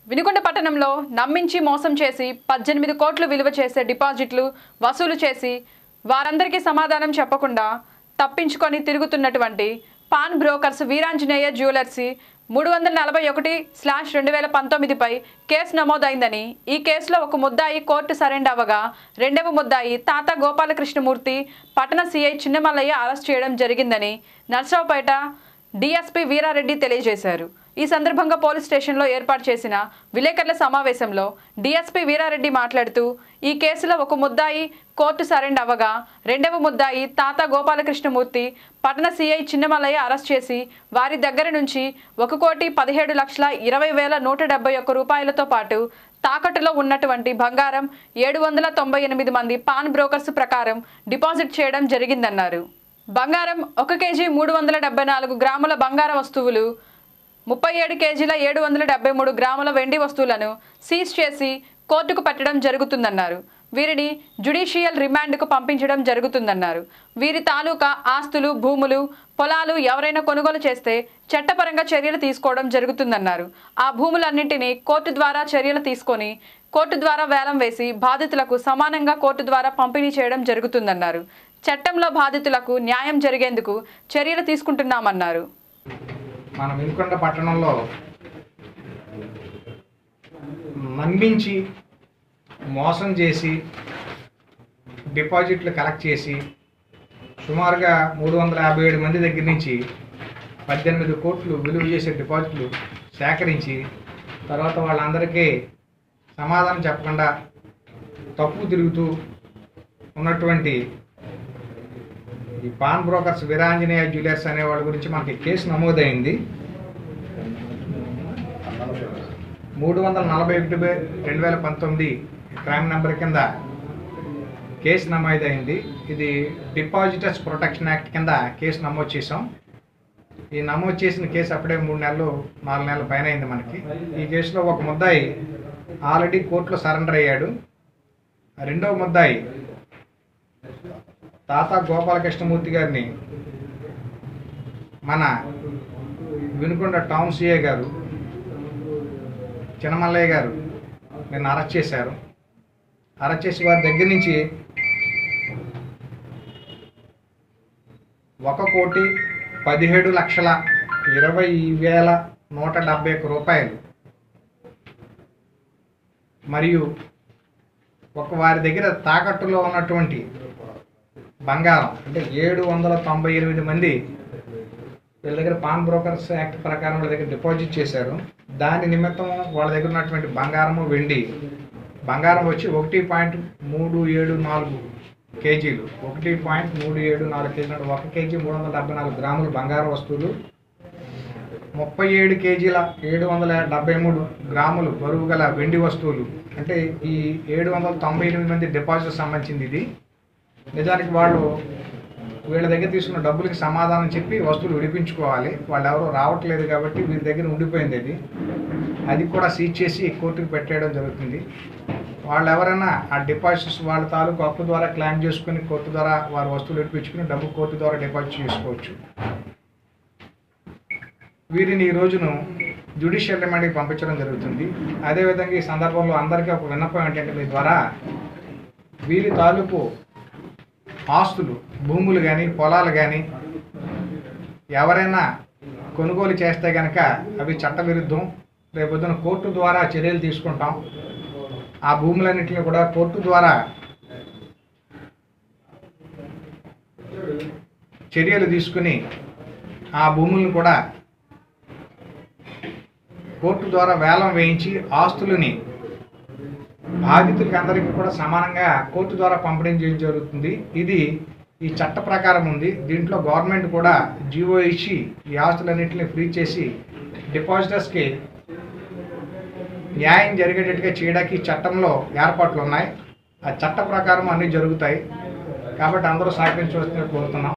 వినుకొండ పట్టణంలో నమ్మించి మోసం చేసి పద్దెనిమిది కోట్లు విలువ చేసే డిపాజిట్లు వసూలు చేసి వారందరికీ సమాధానం చెప్పకుండా తప్పించుకొని తిరుగుతున్నటువంటి పాన్ బ్రోకర్స్ వీరాంజనేయ జ్యువెలర్సీ మూడు వందల నలభై ఒకటి స్లాష్ రెండు వేల పంతొమ్మిదిపై కేసు నమోదైందని ఈ కేసులో ఒక ముద్దాయి కోర్టు సరెండర్ అవ్వగా రెండవ ముద్దాయి తాత గోపాలకృష్ణమూర్తి పట్టణ సిఐ చిన్నమల్లయ్య అరెస్ట్ చేయడం జరిగిందని నర్సరావుపేట డీఎస్పీ వీరారెడ్డి తెలియజేశారు ఈ సందర్భంగా పోలీస్ స్టేషన్లో ఏర్పాటు చేసిన విలేకరుల సమావేశంలో డీఎస్పీ వీరారెడ్డి మాట్లాడుతూ ఈ కేసులో ఒక ముద్దాయి కోర్టు సరెండర్ అవ్వగా రెండవ ముద్దాయి తాత గోపాలకృష్ణమూర్తి పట్టణ సీఐ చిన్నమల్లయ్య అరెస్ట్ చేసి వారి దగ్గర నుంచి ఒక కోటి పదిహేడు లక్షల ఇరవై వేల నూట డెబ్బై ఒక్క రూపాయలతో పాటు తాకట్టులో ఉన్నటువంటి బంగారం ఏడు వందల తొంభై ఎనిమిది మంది పాన్ బ్రోకర్స్ ప్రకారం డిపాజిట్ చేయడం జరిగిందన్నారు బంగారం ఒక కేజీ మూడు వందల డెబ్బై నాలుగు గ్రాముల బంగార వస్తువులు ముప్పై ఏడు కేజీల ఏడు వందల డెబ్బై మూడు గ్రాముల వెండి వస్తువులను సీజ్ చేసి కోర్టుకు పెట్టడం జరుగుతుందన్నారు వీరిని జ్యుడిషియల్ రిమాండ్కు పంపించడం జరుగుతుందన్నారు వీరి తాలూకా ఆస్తులు భూములు పొలాలు ఎవరైనా కొనుగోలు చేస్తే చట్టపరంగా చర్యలు తీసుకోవడం జరుగుతుందన్నారు ఆ భూములన్నింటినీ కోర్టు ద్వారా చర్యలు తీసుకొని కోర్టు ద్వారా వేలం వేసి బాధితులకు సమానంగా కోర్టు ద్వారా పంపిణీ చేయడం జరుగుతుందన్నారు చట్టంలో బాధితులకు న్యాయం జరిగేందుకు చర్యలు తీసుకుంటున్నామన్నారు మన వినుకొండ పట్టణంలో నమ్మించి మోసం చేసి డిపాజిట్లు కలెక్ట్ చేసి సుమారుగా మూడు వందల యాభై ఏడు మంది దగ్గర నుంచి పద్దెనిమిది కోట్లు విలువ చేసే డిపాజిట్లు సేకరించి తర్వాత వాళ్ళందరికీ సమాధానం చెప్పకుండా తప్పు తిరుగుతూ ఉన్నటువంటి ఈ పాన్ బ్రోకర్స్ వీరాంజనేయ జ్యువెలర్స్ అనే వాళ్ళ గురించి మనకి కేసు నమోదైంది మూడు వందల నలభై ఒకటి బై రెండు వేల పంతొమ్మిది క్రైమ్ నెంబర్ కింద కేసు నమోదైంది ఇది డిపాజిటర్స్ ప్రొటెక్షన్ యాక్ట్ కింద కేసు నమోదు చేసాం ఈ నమోదు చేసిన కేసు అప్పుడే మూడు నెలలు నాలుగు నెలల పైన అయింది మనకి ఈ కేసులో ఒక ముద్దాయి ఆల్రెడీ కోర్టులో సరెండర్ అయ్యాడు రెండవ ముద్దాయి తాత గోపాలకృష్ణమూర్తి గారిని మన వినుకొండ టౌన్ సిఏ గారు చిన్నమల్లయ్య గారు నిన్న అరెస్ట్ చేశారు అరెస్ట్ చేసి వారి దగ్గర నుంచి ఒక కోటి పదిహేడు లక్షల ఇరవై వేల నూట డెబ్బై ఒక్క రూపాయలు మరియు ఒక వారి దగ్గర తాకట్టులో ఉన్నటువంటి బంగారం అంటే ఏడు వందల తొంభై ఎనిమిది మంది వీళ్ళ దగ్గర పాన్ బ్రోకర్స్ యాక్ట్ ప్రకారం వాళ్ళ దగ్గర డిపాజిట్ చేశారు దాని నిమిత్తం వాళ్ళ దగ్గర ఉన్నటువంటి బంగారము వెండి బంగారం వచ్చి ఒకటి పాయింట్ మూడు ఏడు నాలుగు కేజీలు ఒకటి పాయింట్ మూడు ఏడు నాలుగు కేజీలు అంటే ఒక కేజీ మూడు వందల డెబ్బై నాలుగు గ్రాములు బంగారం వస్తువులు ముప్పై ఏడు కేజీల ఏడు వందల డెబ్బై మూడు గ్రాములు బరువు గల వెండి వస్తువులు అంటే ఈ ఏడు వందల తొంభై ఎనిమిది మంది డిపాజిట్ సంబంధించింది ఇది నిజానికి వాళ్ళు వీళ్ళ దగ్గర తీసుకున్న డబ్బులకి సమాధానం చెప్పి వస్తువులు విడిపించుకోవాలి వాళ్ళు ఎవరు రావట్లేదు కాబట్టి వీరి దగ్గర ఉండిపోయింది అది అది కూడా సీజ్ చేసి కోర్టుకు పెట్టేయడం జరుగుతుంది వాళ్ళు ఎవరైనా ఆ డిపాజిట్స్ వాళ్ళ తాలూకు అప్పు ద్వారా క్లెయిమ్ చేసుకుని కోర్టు ద్వారా వారి వస్తువులు విడిపించుకుని డబ్బు కోర్టు ద్వారా డిపాజిట్ చేసుకోవచ్చు వీరిని ఈ రోజును జ్యుడిషియల్ రిమాండ్కి పంపించడం జరుగుతుంది అదేవిధంగా ఈ సందర్భంలో అందరికీ ఒక విన్నపం ఏంటంటే మీ ద్వారా వీరి తాలూకు ఆస్తులు భూములు కానీ పొలాలు కానీ ఎవరైనా కొనుగోలు చేస్తే కనుక అవి చట్టవిరుద్ధం రేపొద్దున కోర్టు ద్వారా చర్యలు తీసుకుంటాం ఆ భూములన్నింటినీ కూడా కోర్టు ద్వారా చర్యలు తీసుకుని ఆ భూములను కూడా కోర్టు ద్వారా వేలం వేయించి ఆస్తులని బాధితులకి అందరికీ కూడా సమానంగా కోర్టు ద్వారా పంపిణీ చేయడం జరుగుతుంది ఇది ఈ చట్ట ప్రకారం ఉంది దీంట్లో గవర్నమెంట్ కూడా జీవో ఇచ్చి ఈ ఆస్తులన్నింటినీ ఫ్రీ చేసి డిపాజిటర్స్కి న్యాయం జరిగేటట్టుగా చేయడానికి ఈ చట్టంలో ఏర్పాట్లు ఉన్నాయి ఆ చట్ట ప్రకారం అన్నీ జరుగుతాయి కాబట్టి అందరూ సహకరించవలసిందిగా కోరుతున్నాం